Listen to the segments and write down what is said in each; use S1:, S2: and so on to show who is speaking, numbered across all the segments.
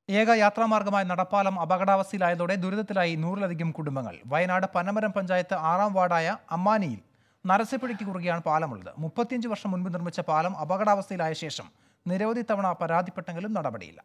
S1: ഏക യാത്രാമാർഗമായ നടപ്പാലം അപകടാവസ്ഥയിലായതോടെ ദുരിതത്തിലായി നൂറിലധികം കുടുംബങ്ങൾ വയനാട് പനമരം പഞ്ചായത്ത് ആറാം വാർഡായ അമ്മാനിയിൽ നരസപ്പുഴയ്ക്ക് കുറുകെയാണ് പാലമുള്ളത് മുപ്പത്തിയഞ്ച് വർഷം മുൻപ് നിർമ്മിച്ച പാലം അപകടാവസ്ഥയിലായ ശേഷം നിരവധി തവണ പരാതിപ്പെട്ടെങ്കിലും നടപടിയില്ല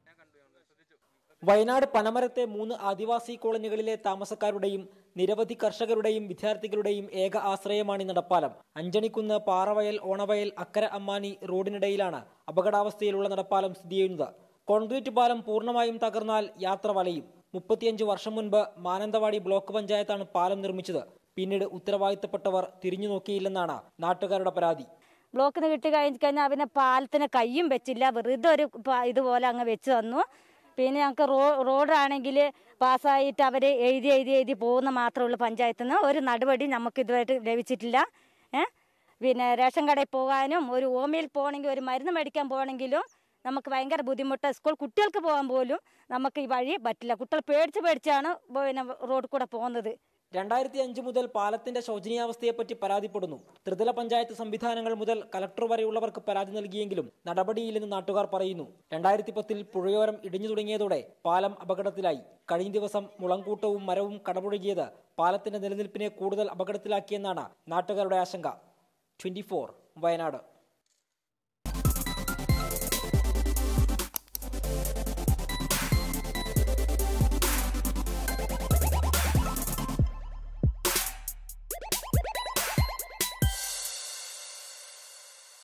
S2: വയനാട് പനമരത്തെ മൂന്ന് ആദിവാസി കോളനികളിലെ താമസക്കാരുടെയും നിരവധി കർഷകരുടെയും വിദ്യാർത്ഥികളുടെയും ഏക ആശ്രയമാണ് ഈ നടപ്പാലം അഞ്ചണിക്കുന്ന് പാറവയൽ ഓണവയൽ അക്കര അമ്മാനി റോഡിനിടയിലാണ് അപകടാവസ്ഥയിലുള്ള നടപ്പാലം സ്ഥിതി ചെയ്യുന്നത് കോൺക്രീറ്റ് പാലം പൂർണ്ണമായും തകർന്നാൽ യാത്ര വലയും മുപ്പത്തിയഞ്ച് വർഷം മുൻപ് മാനന്തവാടി ബ്ലോക്ക് പഞ്ചായത്താണ് പാലം നിർമ്മിച്ചത് പിന്നീട് ഉത്തരവാദിത്തപ്പെട്ടവർ തിരിഞ്ഞു നോക്കിയില്ലെന്നാണ് നാട്ടുകാരുടെ പരാതി
S3: ബ്ലോക്കിന് കിട്ടി കഴിഞ്ഞ് കഴിഞ്ഞാൽ പിന്നെ പാലത്തിന് കയ്യും വെച്ചില്ല വെറുതെ ഒരു പ- ഇതുപോലെ അങ്ങ് വെച്ച് തന്നു പിന്നെ ഞങ്ങൾക്ക് റോ റോഡാണെങ്കിൽ പാസ്സായിട്ട് അവർ എഴുതി എഴുതി എഴുതി പോകുന്ന മാത്രമേ ഉള്ളൂ പഞ്ചായത്തിൽ നിന്ന് ഒരു നടപടി നമുക്ക് ഇതുമായിട്ട് ലഭിച്ചിട്ടില്ല ഏ പിന്നെ റേഷൻ കടയിൽ പോകാനും ഒരു ഓമിയിൽ പോകണമെങ്കിൽ ഒരു മരുന്ന് മേടിക്കാൻ പോകണമെങ്കിലും നമുക്ക് ഭയങ്കര ബുദ്ധിമുട്ട് സ്കൂൾ കുട്ടികൾക്ക് പോകാൻ പോലും നമുക്ക് ഈ വഴി പറ്റില്ല കുട്ടികൾ പേടിച്ച് പേടിച്ചാണ് പിന്നെ റോഡിൽ കൂടെ പോകുന്നത്
S2: രണ്ടായിരത്തി അഞ്ച് മുതൽ പാലത്തിന്റെ ശോചനീയാവസ്ഥയെപ്പറ്റി പരാതിപ്പെടുന്നു ത്രിതല പഞ്ചായത്ത് സംവിധാനങ്ങൾ മുതൽ കലക്ടർ വരെയുള്ളവർക്ക് പരാതി നൽകിയെങ്കിലും നടപടിയില്ലെന്ന് നാട്ടുകാർ പറയുന്നു രണ്ടായിരത്തി പത്തിൽ പുഴയോരം ഇടിഞ്ഞു തുടങ്ങിയതോടെ പാലം അപകടത്തിലായി കഴിഞ്ഞ ദിവസം മുളങ്കൂട്ടവും മരവും കടപുഴകിയത് പാലത്തിന്റെ നിലനിൽപ്പിനെ കൂടുതൽ അപകടത്തിലാക്കിയെന്നാണ് നാട്ടുകാരുടെ ആശങ്ക ട്വന്റി വയനാട്